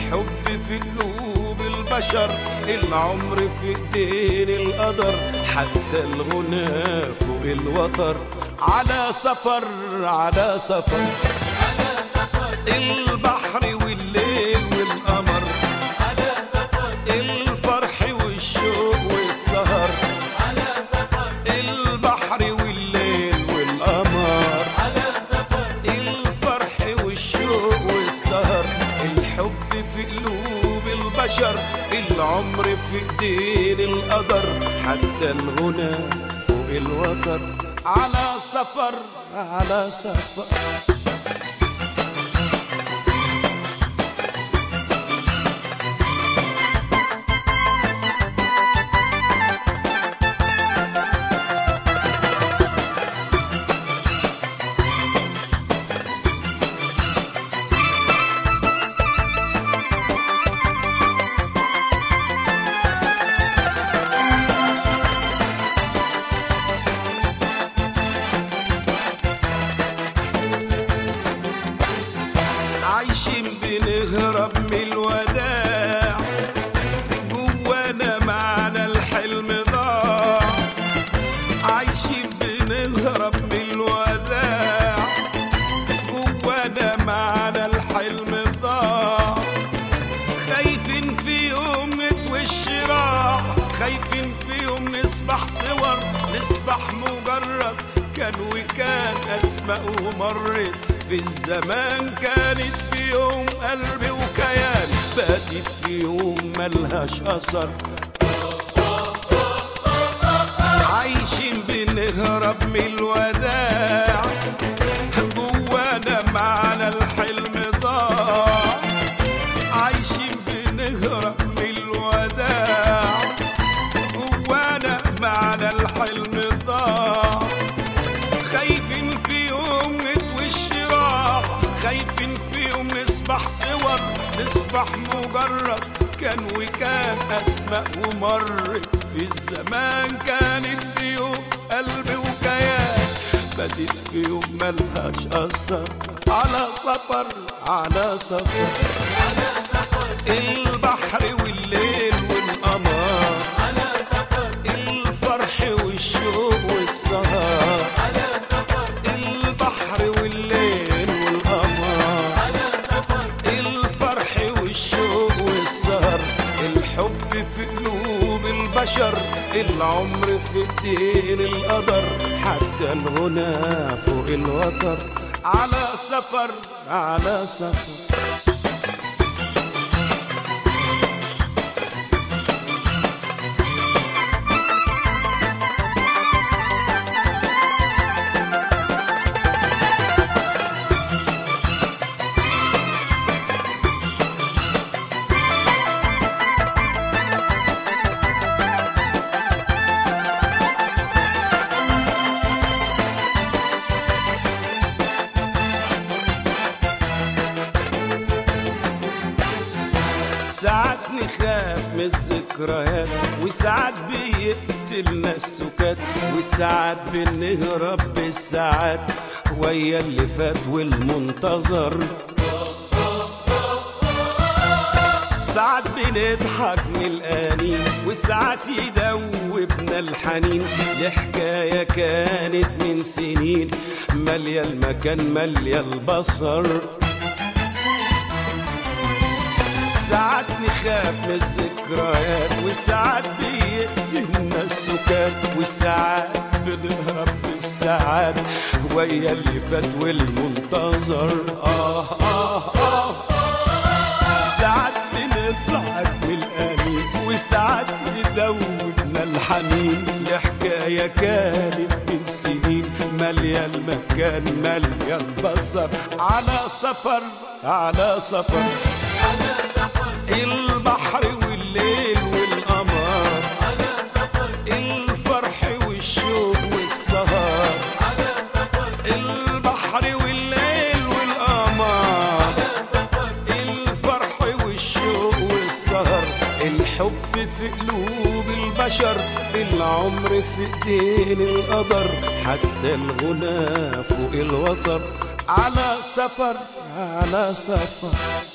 الحب في قلوب البشر العمر في ايدين القدر حتى الغنى فوق الوتر على سفر على سفر البحر والليل والقمر الفرح والشوق والسهر البحر والليل والقمر الفرح والشوق والسهر الحب في قلوب البشر العمر في ايدين القدر حتى الغنى فوق الوتر على سفر على سفر عايشين بنهرب من الوداع جوانا معنى الحلم ضاع عايشين بنهرب من الوداع جوانا معنى الحلم ضاع خايفين في يوم نتوش راح خايفين في يوم نصبح صور نصبح مجرد كان وكان أسماء ومرت في الزمان كانت في يوم قلبي وكيان باتت في يوم ملهاش أثر عايشين بنهرب من الوداع جوانا معنى الحلم ضاع عايشين بنهرب من الوداع جوانا معنى الحلم ضاع خايفين في يوم نتوش راح خايفين في يوم نصبح صور نصبح مجرد كان وكان أسماء ومرت في الزمان كانت في يوم قلبي وكيان بدت في يوم ملهاش أثر على سفر على سفر البحر والليل والقمر الفرح والشوق والسهر البحر والليل والقمر الفرح والشوق والسهر الحب في قلوب البشر العمر في ايدين القدر حتى الغنى فوق الوتر على سفر على سفر ساعات نخاف من الذكريات وساعات بيقتلنا السكات وساعات بنهرب بالساعات ويا اللي فات والمنتظر ساعات بنضحك من الآنين وساعات يدوبنا الحنين لحكاية كانت من سنين مالية المكان مالية البصر ساعات نخاف من الذكريات وساعات بيقتلنا السكات وساعات بنهرب بالساعات ويا اللي فات والمنتظر آه آه آه ساعات بنضحك من الآنين وساعات يدوبنا الحنين لحكاية كانت من سنين مالية المكان مالية البصر على سفر على سفر البحر والليل والقمر الفرح والشوق والسهر البحر والليل والقمر الفرح والشوق والسهر الحب في قلوب البشر العمر في ايدين القدر حتى الغنى فوق الوتر على سفر على سفر